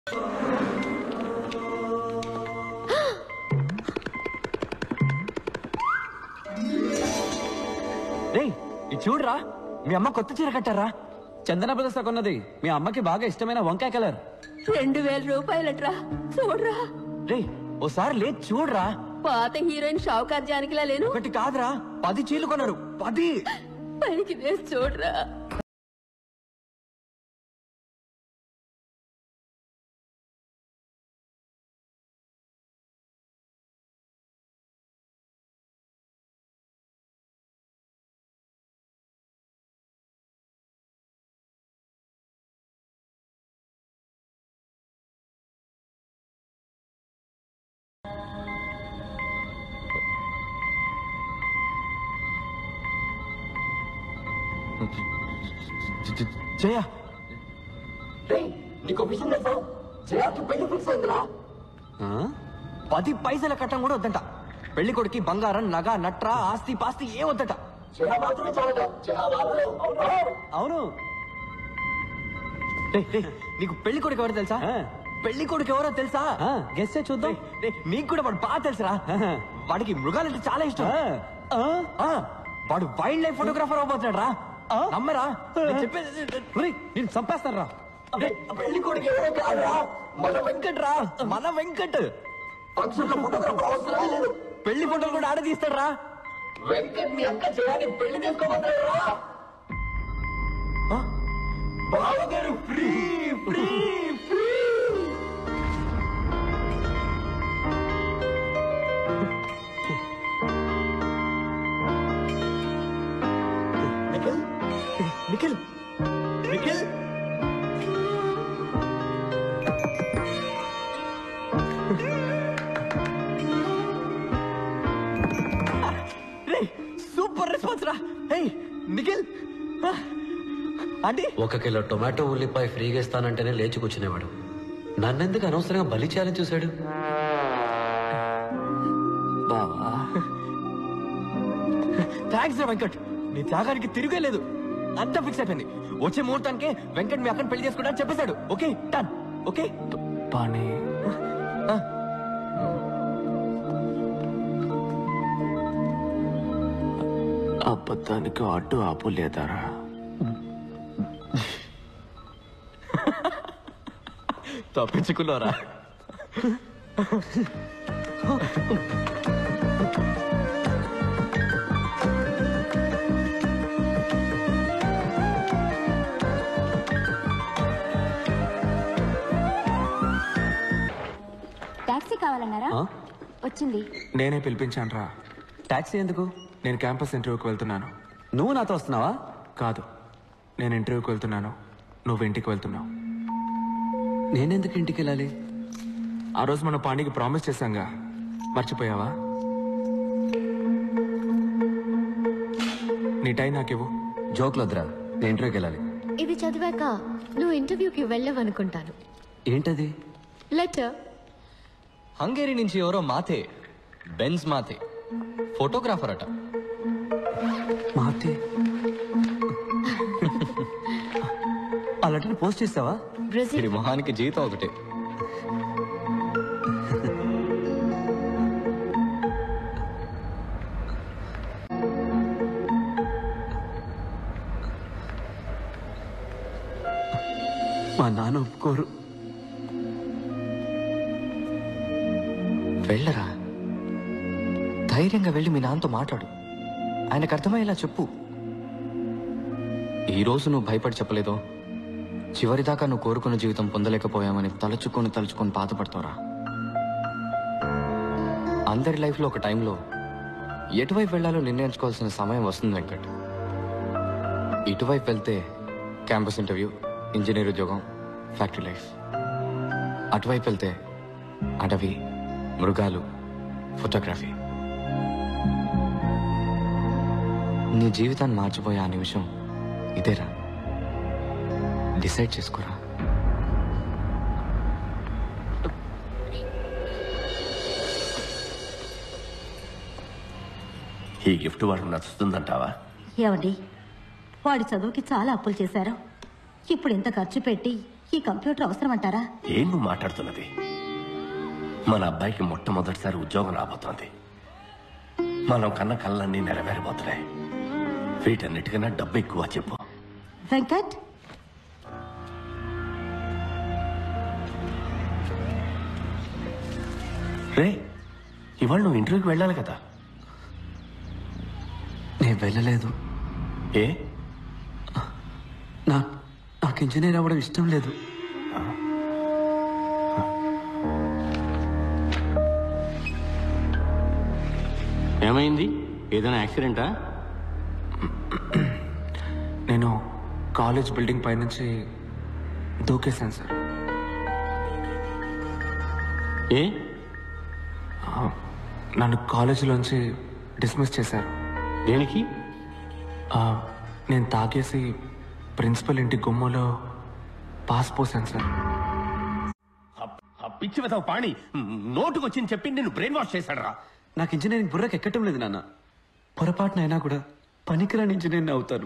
రే ఇది చూడరా మీ అమ్మ కొత్త చీర కట్టారా చందన బ్రదర్స్ కొన్నది మీ అమ్మకి బాగా ఇష్టమైన వంకాయ కలర్ రెండు వేల రూపాయలట్రా చూడరా రే ఓసారి లేదు చూడరా పాత హీరోయిన్ షావుకార్ జానకిలా లేను ఒకటి కాదురా పది చీరలు కొన్నారు పది పైకి వేసి చూడరా జయ నీకు విషయం తెలుసా జయాకి పెళ్లి ఫిక్స్ అయిందిరా ఆ? పది పైసల కట్టం కూడా వద్దంట పెళ్లి కొడుకి బంగారం నగ నట్ర ఆస్తి పాస్తి ఏ వద్దట జయ మాత్రమే చాలట జయ మాత్రమే అవునా? అవును రేయ్, రేయ్, నీకు పెళ్లి కొడుకు ఎవరో తెలుసా పెళ్లి కొడుకు ఎవరో తెలుసా గెస్ట్ చూద్దాం నీకు కూడా వాడు బాగా తెలుసురా వాడికి మృగాలంటే చాలా ఇష్టం ఆ, వాడు వైల్డ్ లైఫ్ ఫోటోగ్రాఫర్ అవబోతున్నాడు రా నమ్మరా నేను చెప్పేది నేను చంపేస్తాను రా పెళ్లి కొడుకు ఎవరో కాదురా మన వెంకట్ రా మన వెంకట్ ఫంక్షన్ లో ఫోటోగ్రాఫర్ అవసరం లేదు పెళ్లి ఫోటోలు కూడా ఆడ తీస్తాడు రా వెంకట్ మీ అక్క జయాని పెళ్లి చేసుకోమంటారా బావగారు free free free Nikhil Nikhil Nikhil రేయ్ సూపర్ రెస్పాన్స్ రా హే నిఖిల్ ఆంటీ ఒక కిలో టొమాటో ఉల్లిపాయ ఫ్రీగా ఇస్తానంటేనే లేచి కూర్చునేవాడు నన్నెందుకు అనవసరంగా బలి చేయాలని చూశాడు బావా థ్యాంక్స్ రా వెంకట్ నీ త్యాగానికి తిరిగే లేదు అంతా ఫిక్స్ అయిపోయింది వచ్చే ముహూర్తానికి వెంకట్ మీ అక్కని పెళ్లి చేసుకుంటా చెప్పేశాడు ఓకే డన్ ఓకే పని అబద్ధానికి అడ్డు ఆపు లేదారా తప్పించుకున్నారా టాక్సీ కావాలన్నారా ఆ? వచ్చింది నేనే పిలిపించాను రా టాక్సీ ఎందుకు నేను క్యాంపస్ ఇంటర్వ్యూకి వెళ్తున్నాను నువ్వు నాతో వస్తున్నావా కాదు నేను ఇంటర్వ్యూకి వెళ్తున్నాను నువ్వు ఇంటికి వెళ్తున్నావు నేనెందుకు ఇంటికి వెళ్ళాలి ఆ రోజు మన పాండికి ప్రామిస్ చేశాంగా మర్చిపోయావా నీ టైం నాకివ్వు జోక్లు వద్దురా నేను ఇంటర్వ్యూకి వెళ్ళాలి ఇది చదివాక నువ్వు ఇంటర్వ్యూకి వెళ్ళవనుకుంటాను ఏంటది లెటర్ హంగేరీ నుంచి ఎవరో మాతే బెన్స్ మాతే ఫోటోగ్రాఫర్ అట మాతే ఆ లెటర్ పోస్ట్ చేస్తావా బ్రెజిల్ ఇది మొహానికి జీతం ఒకటే మా నాన్న ఒప్పుకోరు వెళ్ళరా ధైర్యంగా వెళ్ళి మీ నాన్నతో మాట్లాడు ఆయనకు అర్థమయ్యేలా చెప్పు ఈ రోజు నువ్వు భయపడి చెప్పలేదో చివరిదాకా నువ్వు కోరుకున్న జీవితం పొందలేకపోయామని తలుచుకొని తలుచుకొని బాధపడతావురా అందరి లైఫ్లో ఒక టైంలో ఎటువైపు వెళ్ళాలో నిర్ణయించుకోవాల్సిన సమయం వస్తుంది వెంకట్ ఇటువైపు వెళ్తే క్యాంపస్ ఇంటర్వ్యూ ఇంజనీర్ ఉద్యోగం ఫ్యాక్టరీ లైఫ్ అటువైపు వెళ్తే అడవి మృగాలు ఫోటోగ్రఫీ నీ జీవితాన్ని మార్చిపోయే ఆ నిమిషం ఇదేరా డిసైడ్ చేసుకోరా ఈ గిఫ్ట్ వాడికి నచ్చుతుందంటావా ఏమండి వాడి చదువుకి చాలా అప్పులు చేశారు ఇప్పుడు ఇంత ఖర్చు పెట్టి ఈ కంప్యూటర్ అవసరం అంటారా ఏం నువ్వు మాట్లాడుతున్నది మన అబ్బాయికి మొట్టమొదటిసారి ఉద్యోగం రాబోతోంది మనం కన్న కళ్ళన్నీ నెరవేరబోతున్నాయి వీటన్నిటికన్నా డబ్బు ఎక్కువ చెప్పు వెంకట్ రే ఇవాళ నువ్వు ఇంటర్వ్యూకి వెళ్ళాలి కదా నేను వెళ్ళలేదు ఏ నా నాకు ఇంజనీర్ అవ్వడం ఇష్టం లేదు ఏమైంది ఏదైనా యాక్సిడెంటా నేను కాలేజ్ బిల్డింగ్ పైనుంచి దూకేశాను సార్ ఏ ఆ, నన్ను కాలేజీలోంచి డిస్మిస్ చేశారు దేనికి ఆ, నేను తాగేసి ప్రిన్సిపల్ ఇంటి గుమ్మలో పాస్ పోసాను సార్ ఆ పిచ్చి వెతవ పాణి నోటుకొచ్చింది చెప్పి నిన్ను బ్రెయిన్ వాష్ చేశాడు రా నాకు ఇంజనీరింగ్ బుర్రకు ఎక్కటం లేదు నాన్న పొరపాటునైనా కూడా పనికిరాని ఇంజనీర్ అవుతాను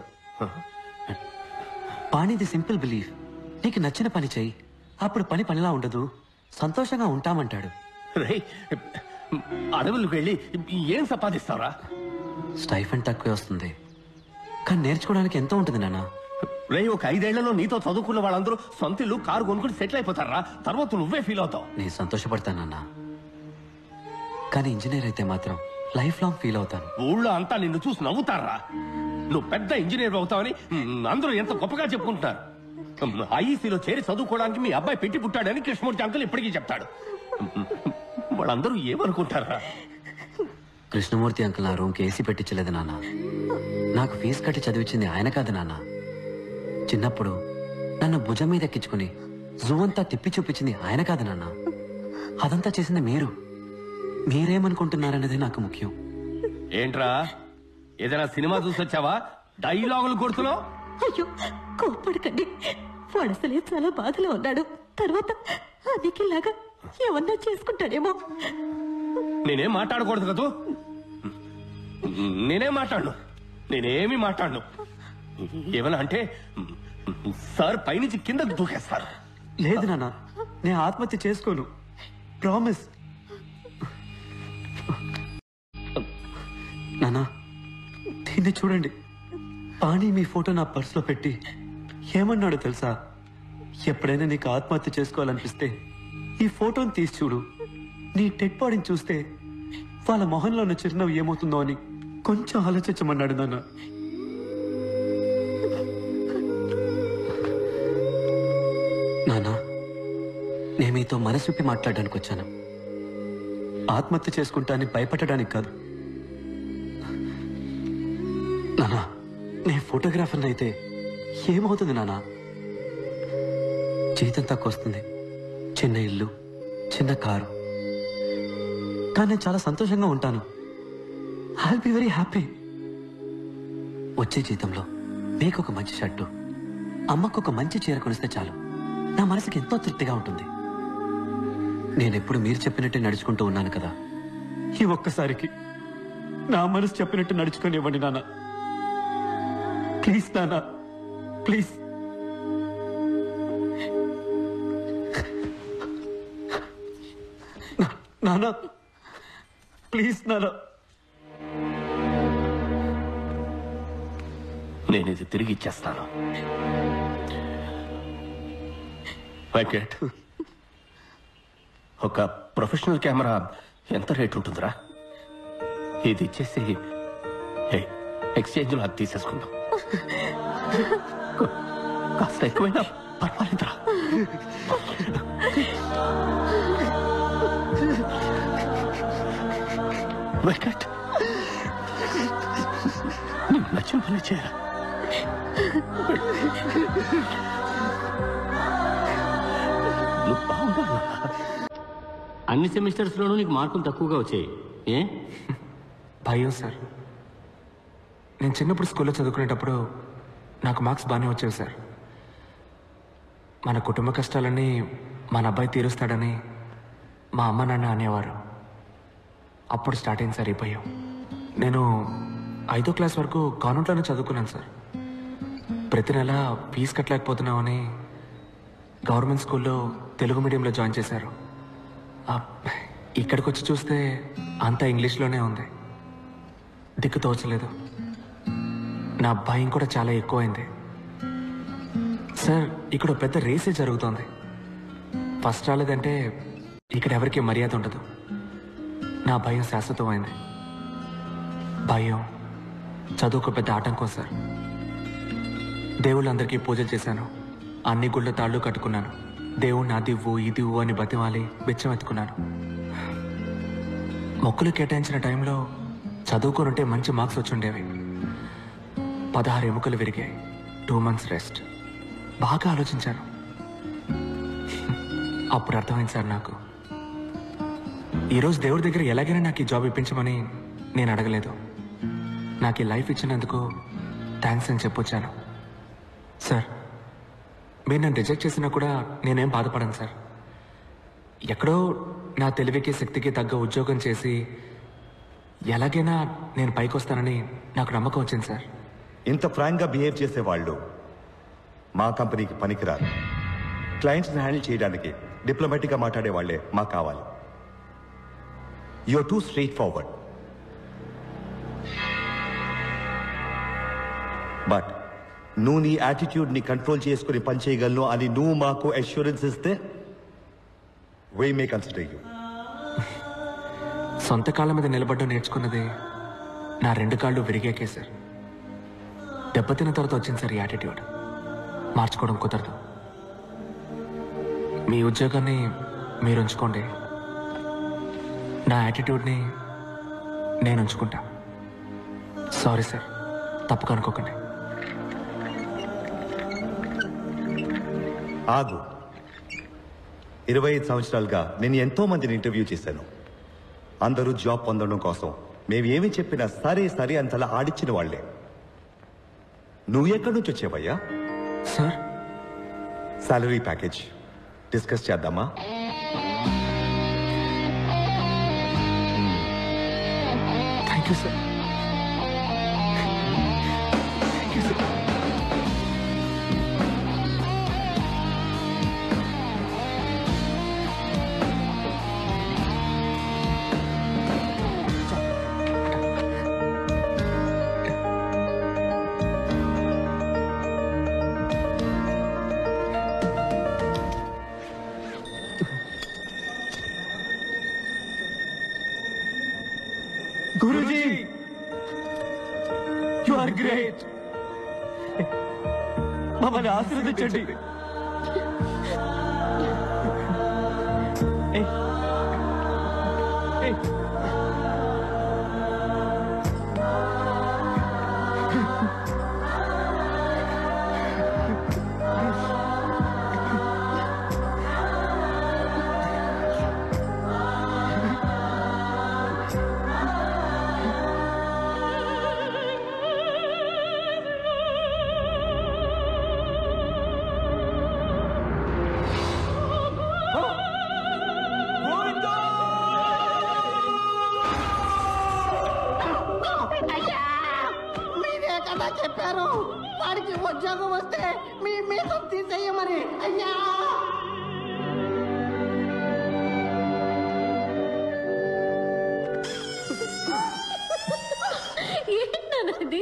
పాణిది సింపుల్ బిలీఫ్ నీకు నచ్చిన పని చెయ్యి అప్పుడు పని పనిలా ఉండదు సంతోషంగా ఉంటామంటాడు రే అడవులకు వెళ్ళి ఏం సంపాదిస్తావురా స్టైఫండ్ తక్కువే వస్తుంది కానీ నేర్చుకోవడానికి ఎంతో ఉంటుంది నాన్న రే ఒక ఐదేళ్లలో నీతో చదువుకున్న వాళ్ళందరూ సొంత ఇల్లు కారు కొనుక్కుని సెటిల్ అయిపోతారా తర్వాత నువ్వే ఫీల్ అవుతావు నేను సంతోషపడతానన్నా కానీ ఇంజనీర్ అయితే మాత్రం లైఫ్ లాంగ్ ఫీల్ అవుతాను ఊళ్ళో అంతా నిన్ను చూసి నవ్వుతారా నువ్వు పెద్ద ఇంజనీర్ అవుతావని మ్, అందరూ ఎంత గొప్పగా చెప్పుకుంటున్నారు ఐఈసీలో చేరి చదువుకోవడానికి మీ అబ్బాయి పెట్టి పుట్టాడని కృష్ణమూర్తి అంకుల్ ఇప్పటికీ చెప్తాడు వాళ్ళందరూ ఏమనుకుంటారా కృష్ణమూర్తి అంకుల్ నా రూమ్కి ఏసీ పెట్టించలేదు నాన్న నాకు ఫీజు కట్టి చదివించింది ఆయన కాదు నాన్న చిన్నప్పుడు నన్ను భుజం మీద ఎక్కించుకుని జూ అంతా తిప్పి చూపించింది ఆయన కాదు నాన్న అదంతా చేసింది మీరు మీరేమనుకుంటున్నారనేది నాకు ముఖ్యం ఏంట్రా ఏదైనా సినిమా చూసి వచ్చావా డైలాగులు కొడుతున్నావు అయ్యో కోప్పడకండి వాడు అసలే చాలా బాధలో ఉన్నాడు తర్వాత అన్నికిలాగా ఏమన్నా చేసుకుంటాడేమో నేనేం మాట్లాడకూడదు కదూ నేనేం మాట్లాడను నేనేమి మాట్లాడను ఏమన్నా అంటే సార్ పైనుంచి కిందకు దూకేస్తారు లేదు నాన్న నేను ఆత్మహత్య చేసుకోను ప్రామిస్ నానా దీన్ని చూడండి పాణి మీ ఫోటో నా పర్సులో పెట్టి ఏమన్నాడో తెలుసా ఎప్పుడైనా నీకు ఆత్మహత్య చేసుకోవాలనిపిస్తే ఈ ఫోటోని తీసి చూడు నీ టెక్ బాడీని చూస్తే వాళ్ళ మొహంలో ఉన్న చిరునవ్వు ఏమవుతుందో అని కొంచెం ఆలోచించమన్నాడు నాన్న నానా నేను మీతో మనసు విప్పి మాట్లాడడానికి వచ్చాను ఆత్మహత్య చేసుకుంటానని భయపడడానికి కాదు నానా నేను ఫోటోగ్రాఫర్ని అయితే ఏమవుతుంది నానా జీతం తక్కువ వస్తుంది చిన్న ఇల్లు చిన్న కారు కానీ నేను చాలా సంతోషంగా ఉంటాను ఐ బి వెరీ హ్యాపీ వచ్చే జీతంలో మీకు ఒక మంచి షర్టు అమ్మకు ఒక మంచి చీర కొనిస్తే చాలు నా మనసుకి ఎంతో తృప్తిగా ఉంటుంది నేనెప్పుడు మీరు చెప్పినట్టే నడుచుకుంటూ ఉన్నాను కదా ఈ ఒక్కసారికి నా మనసు చెప్పినట్టు నడుచుకొని ఇవ్వండి నాన్న ప్లీజ్ నాన్న ప్లీజ్ నా- నాన్న ప్లీజ్ నాన్న నేను ఇది తిరిగి ఇచ్చేస్తాను వెంకట్ ఒక ప్రొఫెషనల్ కెమెరా ఎంత రేట్ ఉంటుందిరా ఇది ఇచ్చేసి ఎక్స్చేంజ్ లో అది తీసేసుకుందాం కాస్త ఎక్కువైనా పర్వాలేదురా వెంకట్ నీకు నచ్చిన పని చేయరా నువ్వు బాగున్నావు అన్ని సెమిస్టర్స్ లోనూ నీకు మార్కులు తక్కువగా వచ్చాయి ఏ భయం సార్ నేను చిన్నప్పుడు స్కూల్లో చదువుకునేటప్పుడు నాకు మార్క్స్ బాగానే వచ్చేవి సార్ మన కుటుంబ కష్టాలన్నీ మన అబ్బాయి తీరుస్తాడని మా అమ్మ నాన్న అనేవారు అప్పుడు స్టార్ట్ అయింది సార్ ఈ భయం నేను ఐదో క్లాస్ వరకు కాన్వెంట్లోనే చదువుకున్నాను సార్ ప్రతి నెల ఫీజు కట్టలేకపోతున్నామని గవర్నమెంట్ స్కూల్లో తెలుగు మీడియంలో జాయిన్ చేశారు ఆ, ఇక్కడికి వచ్చి చూస్తే అంతా ఇంగ్లీష్లోనే ఉంది దిక్కు తోచలేదు నా భయం కూడా చాలా ఎక్కువైంది సార్ ఇక్కడ ఓ పెద్ద రేసే జరుగుతోంది ఫస్ట్ రాలేదంటే ఇక్కడ ఎవరికి మర్యాద ఉండదు నా భయం శాశ్వతమైంది భయం చదువుకు పెద్ద ఆటంకం సార్ దేవుళ్ళందరికీ పూజలు చేశాను అన్ని గుళ్ళ తాళ్ళు కట్టుకున్నాను దేవుణ్ణి అదివ్వు ఇదివ్వు అని బతిమాలి బిచ్చం ఎత్తుకున్నాను మొక్కులు కేటాయించిన టైంలో చదువుకోనుంటే మంచి మార్క్స్ వచ్చుండేవి పదహారు ఎముకలు విరిగాయి టూ మంత్స్ రెస్ట్ బాగా ఆలోచించాను అప్పుడు అర్థమైంది సార్ నాకు ఈరోజు దేవుడి దగ్గర ఎలాగైనా నాకు ఈ జాబ్ ఇప్పించమని నేను అడగలేదు నాకు ఈ లైఫ్ ఇచ్చినందుకు థ్యాంక్స్ అని చెప్పొచ్చాను సార్ మీరు నన్ను రిజెక్ట్ చేసినా కూడా నేనేం బాధపడను సార్ ఎక్కడో నా తెలివికి శక్తికి తగ్గ ఉద్యోగం చేసి ఎలాగైనా నేను పైకి వస్తానని నాకు నమ్మకం వచ్చింది సార్ ఇంత ఫ్రాంక్గా బిహేవ్ చేసే వాళ్ళు మా కంపెనీకి పనికిరారు క్లయింట్స్ని హ్యాండిల్ చేయడానికి డిప్లొమాటిక్గా మాట్లాడే వాళ్ళే మాకు కావాలి you are too straight forward but నువ్వు నీ యాటిట్యూడ్ని కంట్రోల్ చేసుకుని పనిచేయగలను అని నువ్వు మాకు అష్యూరెన్స్ ఇస్తే వై మే కన్సిడర్ యూ సొంత కాళ్ళ మీద నిలబడ్డం నేర్చుకున్నది నా రెండు కాళ్ళు విరిగాకే సార్ దెబ్బతిన్న తర్వాత వచ్చింది సార్ ఈ యాటిట్యూడ్ మార్చుకోవడం కుదరదు మీ ఉద్యోగాన్ని మీరు ఉంచుకోండి నా యాటిట్యూడ్ని నేను ఉంచుకుంటా సారీ సార్ తప్పుగా అనుకోకండి ఆగు ఇరవై ఐదు సంవత్సరాలుగా నేను ఎంతో మందిని ఇంటర్వ్యూ చేశాను అందరూ జాబ్ పొందడం కోసం మేము ఏమి చెప్పినా సరే సరే అంతలా ఆడిచ్చిన వాళ్లే నువ్వు ఎక్కడి నుంచి వచ్చావయ్యా సార్ సాలరీ ప్యాకేజ్ డిస్కస్ చేద్దామా thank you sir Guruji you are great మమ్మల్ని ఆశీర్వదించండి ఏయ్. ఏయ్. అయ్యా మీరే కదా చెప్పారు వాడికి ఉద్యోగం వస్తే మీ మీద తీసేయమని అయ్యా ఏంటన్నది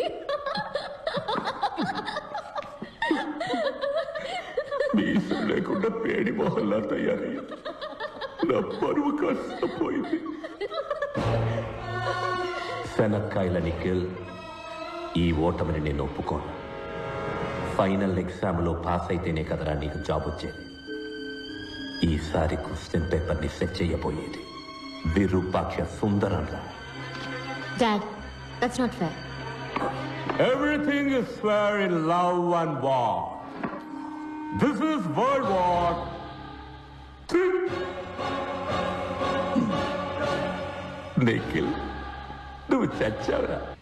మీసం లేకుండా పేడి మొహల్లా తయారయ్యా నా పరువు కాస్త పోయింది శనక్కాయల నిఖిల్ ఈ ఓటమిని నేను ఒప్పుకోను ఫైనల్ ఎగ్జామ్లో పాస్ అయితేనే కదరా నీకు జాబ్ వచ్చేది ఈసారి క్వశ్చన్ పేపర్ని సెట్ చేయబోయేది విరూపాక్ష సుందరం రా dad that's not fair Everything is fair in love and war. This is World War Nikhil నువ్వు చచ్చావురా